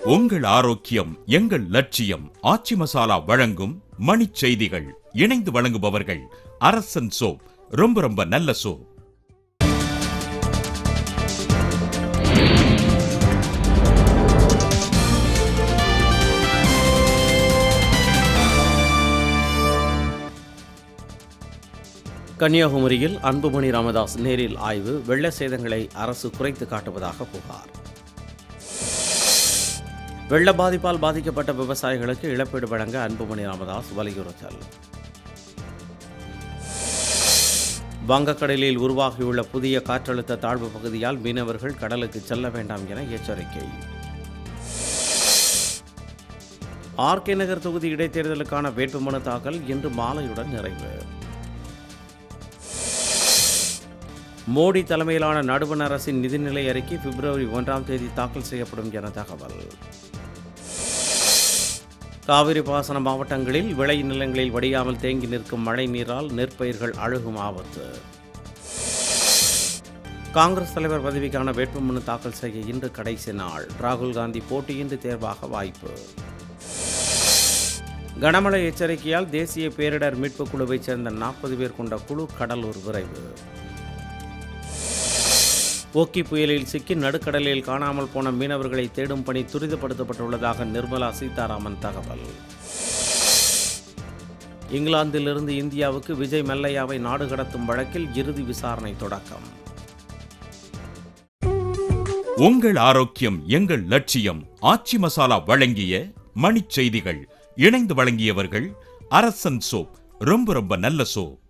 உங்கள் ஆரோக்கியம் எங்கள் லட்சியம் ஆச்சி மசாலா வழங்கும் மணிச் செய்திகள் இணைந்து வழங்குபவர்கள் அரசன் சோப் ரொம்ப ரொம்ப நல்ல சோப் கன்னியாகுமரியில் அன்புமணி ராமதாஸ் நேரில் ஆய்வு வெள்ள சேதங்களை அரசு குறைத்து காட்டுவதாக புகார் வெள்ள பாதிப்பால் பாதிக்கப்பட்ட விவசாயிகளுக்கு இழப்பீடு வழங்க அன்புமணி ராமதாஸ் வலியுறுத்தல் வங்கக்கடலில் உருவாகியுள்ள புதிய காற்றழுத்த தாழ்வு பகுதியால் மீனவர்கள் கடலுக்கு செல்ல வேண்டாம் என எச்சரிக்கை ஆர்கே நகர் தொகுதி இடைத்தேர்தலுக்கான வேட்புமனு தாக்கல் இன்று மாலையுடன் நிறைவு மோடி தலைமையிலான நடுவண் அரசின் நிதிநிலை அறிக்கை பிப்ரவரி ஒன்றாம் தேதி தாக்கல் செய்யப்படும் என தகவல் காவிரி பாசன மாவட்டங்களில் விளை நிலங்களில் வடியாமல் தேங்கி நிற்கும் மழை நீரால் நெற்பயிர்கள் அழுகும் ஆபத்து காங்கிரஸ் தலைவர் பதவிக்கான வேட்புமனு தாக்கல் செய்ய இன்று கடைசி நாள் ராகுல் காந்தி போட்டியின்றி தேர்வாக வாய்ப்பு கனமழை எச்சரிக்கையால் தேசிய பேரிடர் மீட்புக் குழுவைச் சேர்ந்த நாற்பது பேர் கொண்ட குழு கடலூர் விரைவு ஓக்கி புயலில் சிக்கி நடுக்கடலில் காணாமல் போன மீனவர்களை தேடும் பணி துரிதப்படுத்தப்பட்டுள்ளதாக நிர்மலா சீதாராமன் தகவல் இங்கிலாந்திலிருந்து இந்தியாவுக்கு விஜய் மல்லையாவை நாடு கடத்தும் வழக்கில் இறுதி விசாரணை தொடக்கம் உங்கள் ஆரோக்கியம் எங்கள் லட்சியம் ஆச்சி மசாலா வழங்கிய மணிச் செய்திகள் இணைந்து வழங்கியவர்கள் அரசன் சோப் ரொம்ப ரொம்ப நல்ல சோப்